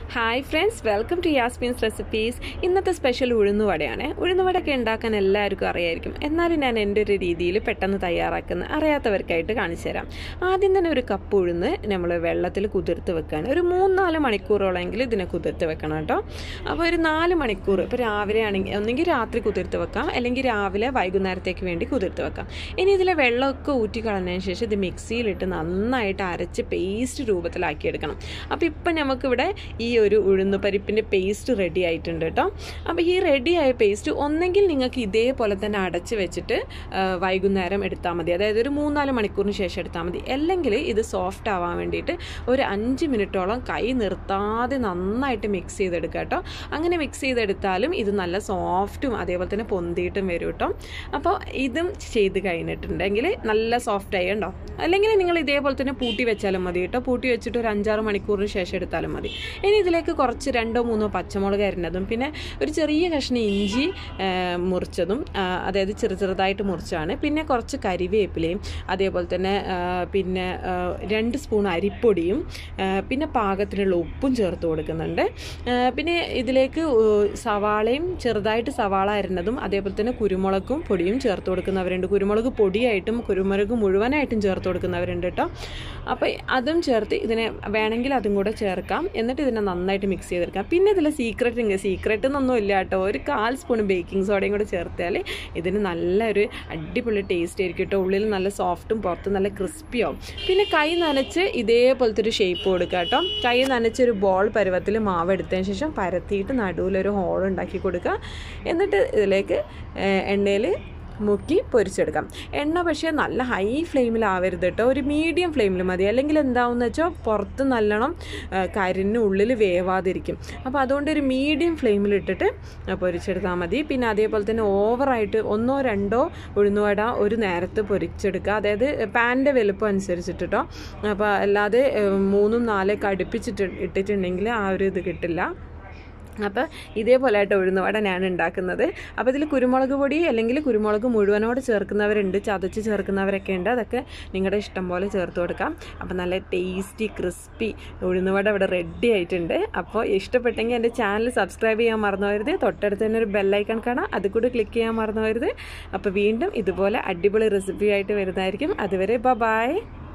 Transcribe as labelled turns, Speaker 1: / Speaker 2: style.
Speaker 1: hi friends welcome to Yasmeen's recipes ഇന്നത്തെ special ഉഴുന്നുവടയാണ് ഉഴുന്നുവടയൊക്കെ ഉണ്ടാക്കാൻ എല്ലാവർക്കും അറിയായിരിക്കും എന്നാലും ഞാൻ എൻ്റെ ഒരു രീതിയിൽ പെട്ടെന്ന് തയ്യാറാക്കുന്ന അറിയാത്തവർക്കായിട്ട് കാണിച്ചു തരാം ആദ്യം തന്നെ ഒരു കപ്പ് ഉഴുന്ന് നമ്മൾ വെള്ളത്തിൽ കുതിർത്ത് വെക്കുകയാണ് ഒരു മൂന്നാല് മണിക്കൂറോളെങ്കിലും ഇതിനെ കുതിർത്ത് വെക്കണം കേട്ടോ അപ്പോൾ ഒരു നാല് മണിക്കൂർ ഇപ്പോൾ രാവിലെ ആണെങ്കിൽ ഒന്നെങ്കിൽ രാത്രി കുതിർത്ത് വെക്കാം അല്ലെങ്കിൽ രാവിലെ വൈകുന്നേരത്തേക്ക് വേണ്ടി കുതിർത്ത് വെക്കാം ഇനി ഇതിലെ വെള്ളമൊക്കെ ഊറ്റി കളഞ്ഞതിന് ശേഷം ഇത് മിക്സിയിലിട്ട് നന്നായിട്ട് അരച്ച് പേസ്റ്റ് രൂപത്തിലാക്കി എടുക്കണം അപ്പോൾ ഇപ്പം നമുക്കിവിടെ ഈ ഒരു ഉഴുന്ന് പരിപ്പിൻ്റെ പേസ്റ്റ് റെഡി ആയിട്ടുണ്ട് കേട്ടോ അപ്പോൾ ഈ റെഡിയായ പേസ്റ്റ് ഒന്നെങ്കിൽ നിങ്ങൾക്ക് ഇതേപോലെ തന്നെ അടച്ച് വെച്ചിട്ട് ആ, വൈകുന്നേരം എടുത്താൽ മതി അതായത് ഒരു മൂന്നാല് മണിക്കൂറിന് ശേഷം എടുത്താൽ മതി അല്ലെങ്കിൽ ഇത് സോഫ്റ്റ് ആവാൻ വേണ്ടിയിട്ട് ഒരു അഞ്ച് മിനിറ്റോളം കൈ നിർത്താതെ നന്നായിട്ട് മിക്സ് ചെയ്തെടുക്കുക കേട്ടോ അങ്ങനെ മിക്സ് ചെയ്തെടുത്താലും ഇത് നല്ല സോഫ്റ്റും അതേപോലെ തന്നെ പൊന്തിയിട്ടും വരും കേട്ടോ അപ്പോൾ ഇതും ചെയ്ത് കഴിഞ്ഞിട്ടുണ്ടെങ്കിൽ നല്ല സോഫ്റ്റ് ആയി ഉണ്ടോ അല്ലെങ്കിൽ നിങ്ങൾ ഇതേപോലെ തന്നെ പൂട്ടി വെച്ചാലും മതി കേട്ടോ പൂട്ടി വെച്ചിട്ട് ഒരു അഞ്ചാറ് മണിക്കൂറിന് ശേഷം എടുത്താലും മതി ഇനി ഇതിലേക്ക് കുറച്ച് രണ്ടോ മൂന്നോ പച്ചമുളക് അരിഞ്ഞതും പിന്നെ ഒരു ചെറിയ കഷ്ണം ഇഞ്ചി ആ, മുറിച്ചതും ആ, അതായത് ചെറു ചെറുതായിട്ട് മുറിച്ചാണ് പിന്നെ കുറച്ച് കരിവേപ്പിലയും അതേപോലെ തന്നെ ആ, പിന്നെ ആ, രണ്ട് സ്പൂൺ അരിപ്പൊടിയും ആ, പിന്നെ പാകത്തിനുള്ള ഉപ്പും ചേർത്ത് കൊടുക്കുന്നുണ്ട് ആ, പിന്നെ ഇതിലേക്ക് ഉ, സവാളയും ചെറുതായിട്ട് സവാള അരിഞ്ഞതും അതേപോലെ തന്നെ കുരുമുളകും പൊടിയും ചേർത്ത് കൊടുക്കുന്നവരുണ്ട് കുരുമുളക് പൊടിയായിട്ടും കുരുമുളക് മുഴുവനായിട്ടും ചേർത്ത് കൊടുക്കുന്നവരുണ്ട് കേട്ടോ അപ്പോൾ അതും ചേർത്ത് ഇതിനെ വേണമെങ്കിൽ അതും കൂടെ ചേർക്കാം എന്നിട്ട് ഇതിനെ നന്നായിട്ട് മിക്സ് ചെയ്തെടുക്കാം പിന്നെ ഇതിൽ സീക്രട്ട് ഉണ്ട് സീക്രട്ട് എന്നൊന്നും ഇല്ല കേട്ടോ ഒരു കാൽ സ്പൂൺ ബേക്കിംഗ് സോഡയും കൂടെ ചേർത്താൽ ഇതിന് നല്ലൊരു അടിപൊളി ടേസ്റ്റ് ആയിരിക്കും കേട്ടോ ഉള്ളിൽ നല്ല സോഫ്റ്റും പുറത്ത് നല്ല ക്രിസ്പിയാവും പിന്നെ കൈ നനച്ച് ഇതേപോലത്തെ ഒരു ഷേപ്പ് കൊടുക്കുക കേട്ടോ കൈ നനച്ച് ഒരു ബോൾ പരുവത്തിൽ മാവ് എടുത്തതിന് ശേഷം പരത്തിയിട്ട് നടുവിലൊരു ഹോൾ ഉണ്ടാക്കി കൊടുക്കുക എന്നിട്ട് ഇതിലേക്ക് എണ്ണയിൽ മുക്കി പൊരിച്ചെടുക്കാം എണ്ണ പക്ഷേ നല്ല ഹൈ ഫ്ലെയിമിലാവരുത് കേട്ടോ ഒരു മീഡിയം ഫ്ലെയിമിൽ മതി അല്ലെങ്കിൽ എന്താവുമെന്ന് വെച്ചാൽ പുറത്ത് നല്ലോണം ആ, കരിഞ്ഞ് ഉള്ളിൽ വേവാതിരിക്കും അപ്പോൾ അതുകൊണ്ട് ഒരു മീഡിയം ഫ്ലെയിമിലിട്ടിട്ട് പൊരിച്ചെടുത്താൽ മതി പിന്നെ അതേപോലെ തന്നെ ഓവറായിട്ട് ഒന്നോ രണ്ടോ ഉഴുന്നുവട ഒരു നേരത്ത് പൊരിച്ചെടുക്കുക അതായത് പാൻ്റെ വലുപ്പം അനുസരിച്ചിട്ട് കേട്ടോ അപ്പോൾ അല്ലാതെ ഏ, മൂന്നും നാലൊക്കെ അടുപ്പിച്ചിട്ട് ഇട്ടിട്ടുണ്ടെങ്കിൽ ആ ഒരു ഇത് കിട്ടില്ല അപ്പോൾ ഇതേപോലെ ആയിട്ട് ഉഴുന്നുവട ഞാൻ ഉണ്ടാക്കുന്നത് അപ്പോൾ ഇതിൽ കുരുമുളക് പൊടി അല്ലെങ്കിൽ കുരുമുളക് മുഴുവനോട് ചേർക്കുന്നവരുണ്ട് ചതച്ച് ചേർക്കുന്നവരൊക്കെ ഉണ്ട് അതൊക്കെ നിങ്ങളുടെ ഇഷ്ടം പോലെ ചേർത്ത് കൊടുക്കാം അപ്പോൾ നല്ല ടേസ്റ്റി ക്രിസ്പി ഉഴുന്നുവട ഇവിടെ റെഡി ആയിട്ടുണ്ട് അപ്പോൾ ഇഷ്ടപ്പെട്ടെങ്കിൽ എൻ്റെ ചാനൽ സബ്സ്ക്രൈബ് ചെയ്യാൻ മറന്നു പോകരുത് തൊട്ടടുത്ത് തന്നെ ഒരു ബെല്ലൈക്കൺ കാണാം അത് കൂടി ക്ലിക്ക് ചെയ്യാൻ മറന്നു പോകരുത് അപ്പോൾ വീണ്ടും ഇതുപോലെ അടിപൊളി റെസിപ്പി ആയിട്ട് വരുന്നതായിരിക്കും അതുവരെ ബ ബായ്